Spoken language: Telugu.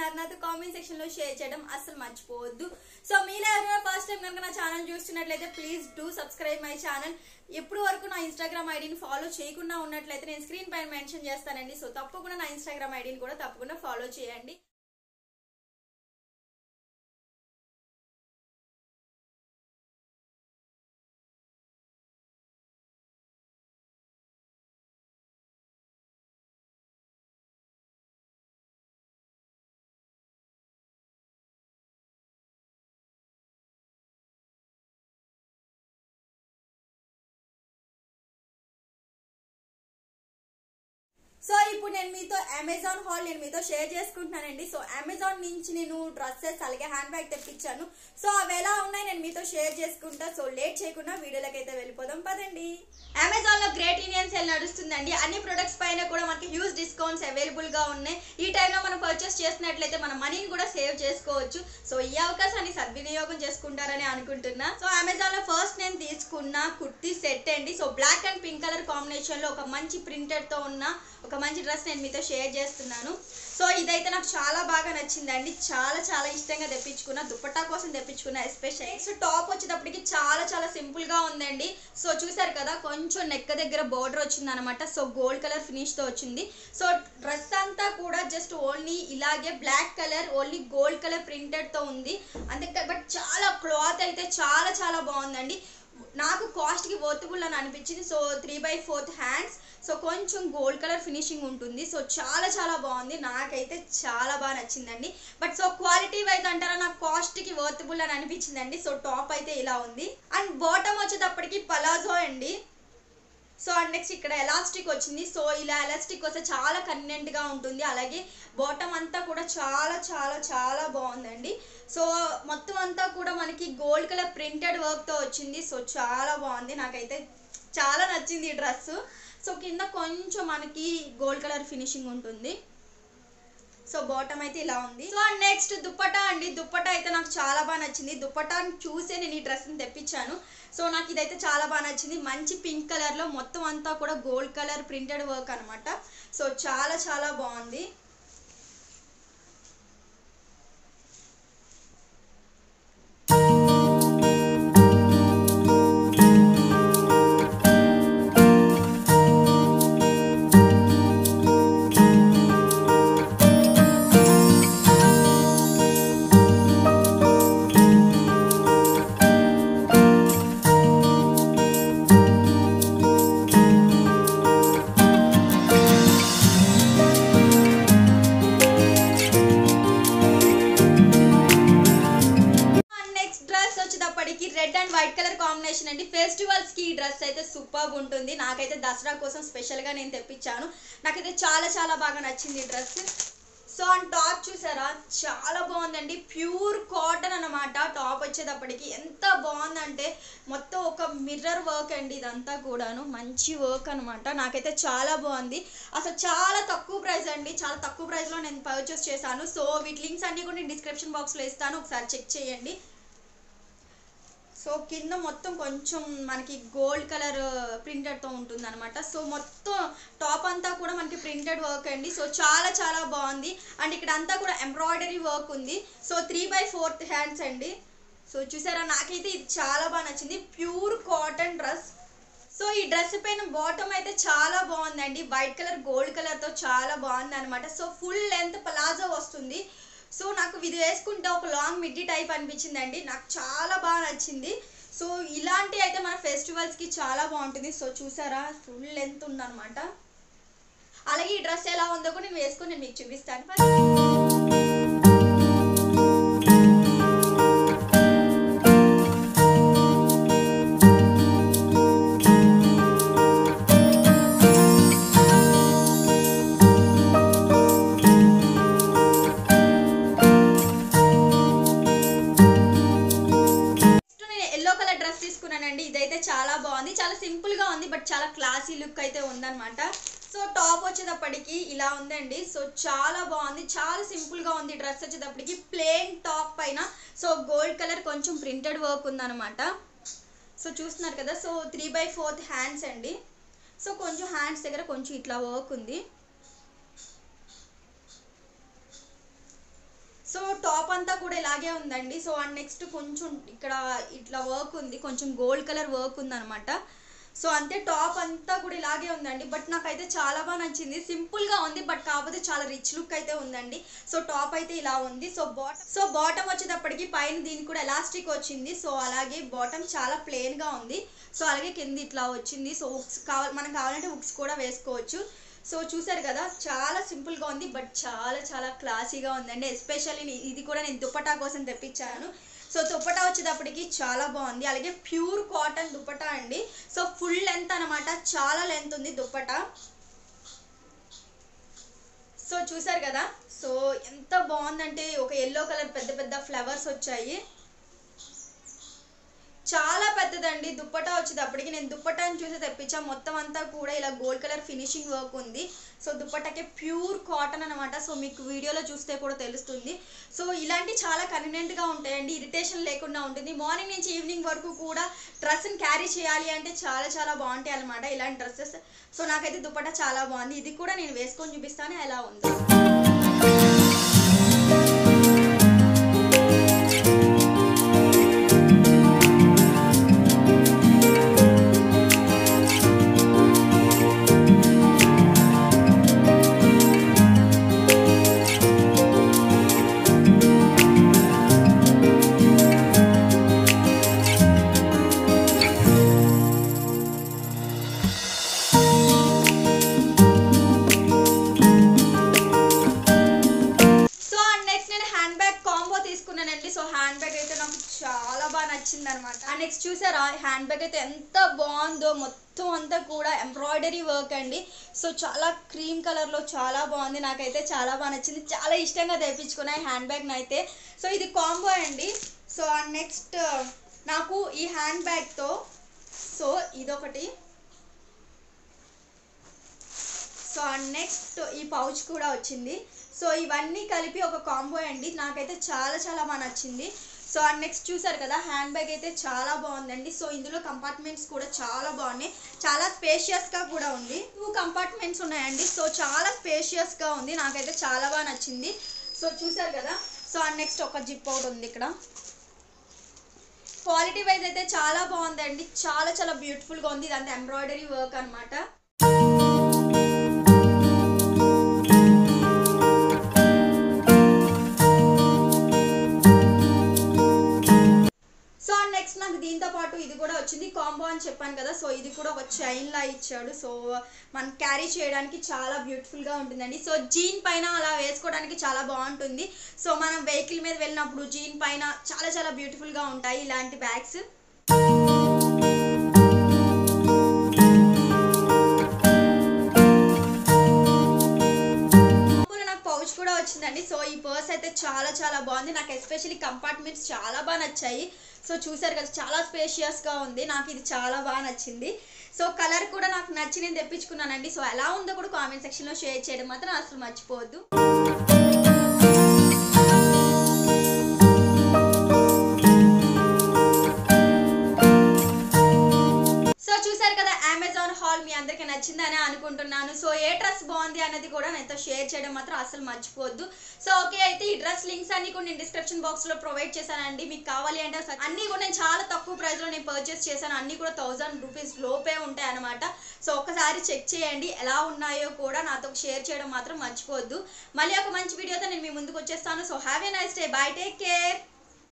అది నాతో కామెంట్ సెక్షన్ లో షేర్ చేయడం అస్సలు మర్చిపోవద్దు సో మీలో ఎవరైనా ఫస్ట్ టైం కనుక నా ఛానల్ చూస్తున్నట్లయితే please do subscribe my channel ఎప్పుడు వరకు నా ఇన్స్టాగ్రామ్ ఐడిని ఫాలో చేయకుండా ఉన్నట్లయితే నేను స్క్రీన్ పైన మెన్షన్ చేస్తానండి సో తప్పకుండా నా ఇన్స్టాగ్రామ్ ఐడిని కూడా తప్పకుండా ఫాలో చేయండి సో ఇప్పుడు నేను మీతో అమెజాన్ హాల్ నేను మీతో షేర్ చేసుకుంటున్నానండి సో అమెజాన్ నుంచి నేను డ్రెస్సెస్ అలాగే హ్యాండ్ బ్యాగ్ తెప్పించాను సో అవి ఎలా ఉన్నాయి నేను మీతో షేర్ చేసుకుంటా సో లేట్ చేయకుండా వీడియోలోకి అయితే వెళ్ళిపోదాం పదండి అమెజాన్ లో గ్రేట్ ఇండియన్ సేల్ నడుస్తుందండి అన్ని ప్రొడక్ట్స్ పైన కూడా మనకి హ్యూజ్ డిస్కౌంట్స్ అవైలబుల్ గా ఉన్నాయి ఈ టైంలో మనం పర్చేస్ చేసినట్లయితే మన మనీని కూడా సేవ్ చేసుకోవచ్చు సో ఈ అవకాశాన్ని సద్వినియోగం చేసుకుంటారని అనుకుంటున్నా సో అమెజాన్ లో ఫస్ట్ నేను తీసుకున్న కుర్తీ సెట్ అండి so black and pink colour combination లో ఒక మంచి ప్రింటెడ్ తో ఉన్న ఒక మంచి డ్రెస్ నేను మీతో షేర్ చేస్తున్నాను సో ఇదైతే నాకు చాలా బాగా నచ్చిందండి చాలా చాలా ఇష్టంగా తెప్పించుకున్న దుపట్టా కోసం తెప్పించుకున్న ఎస్పెషల్ నెక్స్ట్ టాప్ వచ్చేటప్పటికి చాలా చాలా సింపుల్ గా ఉందండి సో చూసారు కదా కొంచెం నెక్ దగ్గర బోర్డర్ వచ్చింది అనమాట సో గోల్డ్ కలర్ ఫినిష్ తో వచ్చింది సో డ్రెస్ అంతా కూడా జస్ట్ ఓన్లీ ఇలాగే black colour only gold colour printed తో ఉంది అంతే బట్ చాలా క్లాత్ అయితే చాలా చాలా బాగుందండి నాకు కాస్ట్కి వర్తబుల్ అని అనిపించింది so three by fourth hands so కొంచెం గోల్డ్ కలర్ ఫినిషింగ్ ఉంటుంది సో చాలా చాలా బాగుంది నాకైతే చాలా బాగా నచ్చిందండి బట్ సో క్వాలిటీ వైజ్ అంటారా నాకు కాస్ట్కి వర్తబుల్ అని అనిపించిందండి సో టాప్ అయితే ఇలా ఉంది అండ్ బాటమ్ వచ్చేటప్పటికి పలాజో అండి సో అండ్ నెక్స్ట్ ఇక్కడ ఎలాస్టిక్ వచ్చింది సో ఇలా ఎలాస్టిక్ వస్తే చాలా కన్వీనియంట్ గా ఉంటుంది అలాగే బాటమ్ అంతా కూడా చాలా చాలా చాలా బాగుందండి సో మొత్తం అంతా కూడా మనకి గోల్డ్ కలర్ ప్రింటెడ్ వర్క్ తో వచ్చింది సో చాలా బాగుంది నాకైతే చాలా నచ్చింది ఈ డ్రెస్ సో కింద కొంచెం మనకి గోల్డ్ కలర్ ఫినిషింగ్ ఉంటుంది సో బాటమ్ అయితే ఇలా ఉంది సో నెక్స్ట్ దుప్పటా అండి దుప్పటా అయితే నాకు చాలా బాగా నచ్చింది దుప్పటాని చూసే నేను ఈ డ్రెస్ని తెప్పించాను సో నాకు ఇదైతే చాలా బాగా నచ్చింది మంచి పింక్ కలర్లో మొత్తం అంతా కూడా గోల్డ్ కలర్ ప్రింటెడ్ వర్క్ అనమాట సో చాలా చాలా బాగుంది నెక్స్ట్ డ్రెస్ వచ్చేటప్పటికి red and white colour combination అండి ఫెస్టివల్స్ కి ఈ డ్రెస్ అయితే సూపర్ ఉంటుంది నాకైతే దసరా కోసం స్పెషల్ గా నేను తెప్పించాను నాకైతే చాలా చాలా బాగా నచ్చింది ఈ డ్రెస్ సో అండ్ టాప్ చూసారా చాలా బాగుందండి ప్యూర్ కాటన్ అన్నమాట టాప్ వచ్చేటప్పటికి ఎంత బాగుందంటే మొత్తం ఒక మిర్రర్ వర్క్ అండి ఇదంతా కూడాను మంచి వర్క్ అనమాట నాకైతే చాలా బాగుంది అసలు చాలా తక్కువ ప్రైస్ అండి చాలా తక్కువ ప్రైస్లో నేను పర్చేస్ చేశాను సో వీటి లింక్స్ అన్ని కూడా నేను డిస్క్రిప్షన్ బాక్స్లో ఇస్తాను ఒకసారి చెక్ చేయండి సో కింద మొత్తం కొంచెం మనకి గోల్డ్ కలర్ ప్రింటెడ్తో ఉంటుంది అనమాట సో మొత్తం టాప్ అంతా కూడా మనకి ప్రింటెడ్ వర్క్ అండి సో చాలా చాలా బాగుంది అండ్ ఇక్కడ అంతా కూడా ఎంబ్రాయిడరీ వర్క్ ఉంది so three by fourth hands అండి సో చూసారా నాకైతే ఇది చాలా బాగా నచ్చింది ప్యూర్ కాటన్ డ్రెస్ సో ఈ డ్రెస్ పైన బాటమ్ అయితే చాలా బాగుందండి వైట్ కలర్ గోల్డ్ కలర్తో చాలా బాగుంది అనమాట సో ఫుల్ లెంత్ పలాజో వస్తుంది సో నాకు ఇది వేసుకుంటే ఒక లాంగ్ మిడ్డీ టైప్ అనిపించిందండి నాకు చాలా బాగా నచ్చింది సో ఇలాంటి అయితే మన ఫెస్టివల్స్కి చాలా బాగుంటుంది సో చూసారా ఫుల్ లెంత్ ఉందన్నమాట అలాగే ఈ డ్రెస్ ఎలా ఉందో కూడా నేను వేసుకొని నేను మీకు చూపిస్తాను నెక్స్ట్ నేను ఎల్లో కలర్ డ్రెస్ తీసుకున్నానండి ఇదైతే చాలా బాగుంది చాలా సింపుల్ గా ఉంది బట్ చాలా క్లాసీ లుక్ అయితే ఉందన్నమాట సో టాప్ వచ్చేటప్పటికి ఇలా ఉందండి సో చాలా బాగుంది చాలా సింపుల్ గా ఉంది డ్రెస్ వచ్చేటప్పటికి ప్లెయిన్ టాప్ పైన సో గోల్డ్ కలర్ కొంచెం ప్రింటెడ్ వర్క్ ఉందన్నమాట సో చూస్తున్నారు కదా so three by fourth hands అండి సో కొంచెం హ్యాండ్స్ దగ్గర కొంచెం ఇట్లా వర్క్ ఉంది సో టాప్ అంతా కూడా ఇలాగే ఉందండి సో అండ్ నెక్స్ట్ కొంచెం ఇక్కడ ఇట్లా వర్క్ ఉంది కొంచెం గోల్డ్ కలర్ వర్క్ ఉందన్నమాట సో అంతే టాప్ అంతా కూడా ఇలాగే ఉందండి బట్ నాకైతే చాలా బాగా నచ్చింది సింపుల్ గా ఉంది బట్ కాకపోతే చాలా రిచ్ లుక్ అయితే ఉందండి సో టాప్ అయితే ఇలా ఉంది సో బాటమ్ సో బాటమ్ వచ్చేటప్పటికి పైన దీనికి కూడా ఎలాస్టిక్ వచ్చింది సో అలాగే బాటమ్ చాలా ప్లెయిన్ గా ఉంది సో అలాగే కింద ఇట్లా వచ్చింది సో హుక్స్ కావాలి మనకు కావాలంటే హుక్స్ కూడా వేసుకోవచ్చు సో చూసారు కదా చాలా సింపుల్ గా ఉంది బట్ చాలా చాలా క్లాసీగా ఉందండి ఎస్పెషల్లీ ఇది కూడా నేను దుపట్టా కోసం తెప్పించాను సో దుపట్టా వచ్చేటప్పటికి చాలా బాగుంది అలాగే ప్యూర్ కాటన్ దుపట్టా అండి సో ఫుల్ లెంత్ అన్నమాట చాలా లెంత్ ఉంది దుపట్టా సో చూసారు కదా సో ఎంత బాగుందంటే ఒక ఎల్లో కలర్ పెద్ద పెద్ద ఫ్లవర్స్ వచ్చాయి చాలా పెద్దదండి దుప్పటా వచ్చేటప్పటికి నేను దుప్పటాని చూసి తెప్పించా మొత్తం అంతా కూడా ఇలా గోల్డ్ కలర్ ఫినిషింగ్ వర్క్ ఉంది సో దుప్పటాకి ప్యూర్ కాటన్ అనమాట సో మీకు వీడియోలో చూస్తే కూడా తెలుస్తుంది సో ఇలాంటి చాలా కన్వీనియంట్ గా ఉంటాయండి ఇరిటేషన్ లేకుండా ఉంటుంది మార్నింగ్ నుంచి ఈవినింగ్ వరకు కూడా డ్రెస్ని క్యారీ చేయాలి అంటే చాలా చాలా బాగుంటాయి అనమాట ఇలాంటి డ్రెస్సెస్ సో నాకైతే దుప్పటా చాలా బాగుంది ఇది కూడా నేను వేసుకొని చూపిస్తాను ఎలా ఉందో సో అండ్ నెక్స్ట్ నేను హ్యాండ్ బ్యాగ్ కాంబో తీసుకున్నానండి సో హ్యాండ్ బ్యాగ్ అయితే నాకు చాలా బాగా నచ్చింది అనమాట అండ్ నెక్స్ట్ చూసారా హ్యాండ్ బ్యాగ్ అయితే ఎంత బాగుందో మొత్తం అంతా కూడా ఎంబ్రాయిడరీ వర్క్ అండి సో చాలా క్రీమ్ కలర్లో చాలా బాగుంది నాకైతే చాలా బాగా నచ్చింది చాలా ఇష్టంగా తెప్పించుకున్నా ఈ హ్యాండ్ బ్యాగ్ని అయితే సో ఇది కాంబో అండి సో అండ్ నెక్స్ట్ నాకు ఈ హ్యాండ్ బ్యాగ్తో సో ఇదొకటి సో అండ్ నెక్స్ట్ ఈ పౌచ్ కూడా వచ్చింది సో ఇవన్నీ కలిపి ఒక కాంబో అండి నాకైతే చాలా చాలా బాగా నచ్చింది సో అండ్ నెక్స్ట్ చూసారు కదా హ్యాండ్ బ్యాగ్ అయితే చాలా బాగుందండి సో ఇందులో కంపార్ట్మెంట్స్ కూడా చాలా బాగున్నాయి చాలా స్పేషియస్గా కూడా ఉంది టూ కంపార్ట్మెంట్స్ ఉన్నాయండి సో చాలా స్పేషియస్గా ఉంది నాకైతే చాలా బాగా నచ్చింది సో చూసారు కదా సో అండ్ నెక్స్ట్ ఒక జిప్ అవుట్ ఉంది ఇక్కడ క్వాలిటీ వైజ్ అయితే చాలా బాగుందండి చాలా చాలా బ్యూటిఫుల్గా ఉంది ఇదంతా ఎంబ్రాయిడరీ వర్క్ అన్నమాట సో నెక్స్ట్ నాకు దీంతో పాటు ఇది కూడా వచ్చింది కాంబో అని చెప్పాను కదా సో ఇది కూడా ఒక చైన్ లా ఇచ్చాడు సో మనం క్యారీ చేయడానికి చాలా బ్యూటిఫుల్ గా ఉంటుందండి సో జీన్ పైన అలా వేసుకోవడానికి చాలా బాగుంటుంది సో మనం వెహికల్ మీద వెళ్ళినప్పుడు జీన్ పైన చాలా చాలా బ్యూటిఫుల్ గా ఉంటాయి ఇలాంటి బ్యాగ్స్ లోపల నాకు పౌచ్ కూడా వచ్చిందండి సో ఈ పర్స్ అయితే చాలా చాలా బాగుంది నాకు ఎస్పెషల్లీ కంపార్ట్మెంట్స్ చాలా బాగా నచ్చాయి సో చూసారు కదా చాలా స్పేషియస్ గా ఉంది నాకు ఇది చాలా బాగా నచ్చింది సో కలర్ కూడా నాకు నచ్చి నేను తెప్పించుకున్నానండి సో ఎలా ఉందో కూడా కామెంట్ సెక్షన్ లో షేర్ చేయడం మాత్రం అసలు మర్చిపోవద్దు సో చూసారు కదా అమెజాన్ హాల్ మీ అందరికి నచ్చిందని అనుకుంటున్నాను సో ఏ డ్రెస్ బాగుంది అనేది కూడా నాతో షేర్ చేయడం మాత్రం అసలు మర్చిపోవద్దు సో ఓకే అయితే ఈ డ్రెస్ లింక్స్ అన్ని కూడా నేను డిస్క్రిప్షన్ బాక్స్ లో ప్రొవైడ్ చేశానండి మీకు కావాలి అంటే ఒకసారి అన్ని కూడా నేను చాలా తక్కువ ప్రైస్ లో నేను పర్చేస్ చేశాను అన్ని కూడా థౌసండ్ రూపీస్ లోపే ఉంటాయి అనమాట సో ఒకసారి చెక్ చేయండి ఎలా ఉన్నాయో కూడా నాతో షేర్ చేయడం మాత్రం మర్చిపోవద్దు మళ్ళీ ఒక మంచి వీడియోతో నేను మీ ముందుకు వచ్చేస్తాను so have a nice day bye take care